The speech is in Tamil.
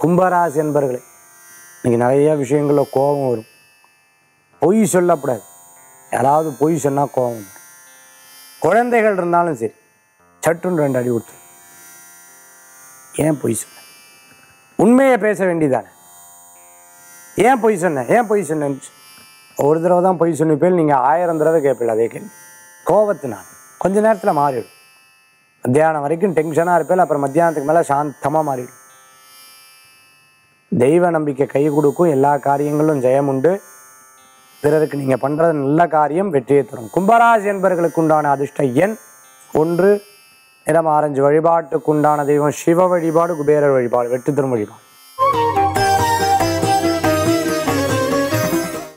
கும்பராசி என்பர்களே இன்னைக்கு நிறைய விஷயங்களில் கோபம் வரும் பொய் சொல்லக்கூடாது யாராவது பொய் சொன்னால் கோபம் வரும் குழந்தைகள் இருந்தாலும் சரி சட்டுன்னு ரெண்டு அடி கொடுத்து ஏன் பொய் சொன்ன உண்மையை பேச வேண்டியதானே ஏன் பொய் சொன்னேன் ஏன் பொய் சொன்னேன்னு ஒரு தடவை தான் பொய் சொன்னிப்பேன் நீங்கள் ஆயிரம் தடவை கேட்பீங்க அதே கேள்வி கோபத்தினால் கொஞ்ச நேரத்தில் மாறிடும் மத்தியானம் வரைக்கும் டென்ஷனாக இருப்பேன் அப்புறம் மத்தியானத்துக்கு மேலே சாந்தமாக மாறிடும் தெய்வ நம்பிக்கை கை கொடுக்கும் எல்லா காரியங்களும் ஜெயம் உண்டு பிறருக்கு நீங்கள் பண்ணுறது நல்ல காரியம் வெற்றியை தரும் கும்பராசி என்பவர்களுக்கு உண்டான அதிர்ஷ்ட எண் ஒன்று நிறம் ஆரஞ்சு வழிபாட்டுக்கு உண்டான தெய்வம் சிவ வழிபாடு குபேரர் வழிபாடு வெற்றி தரும் வழிபாடு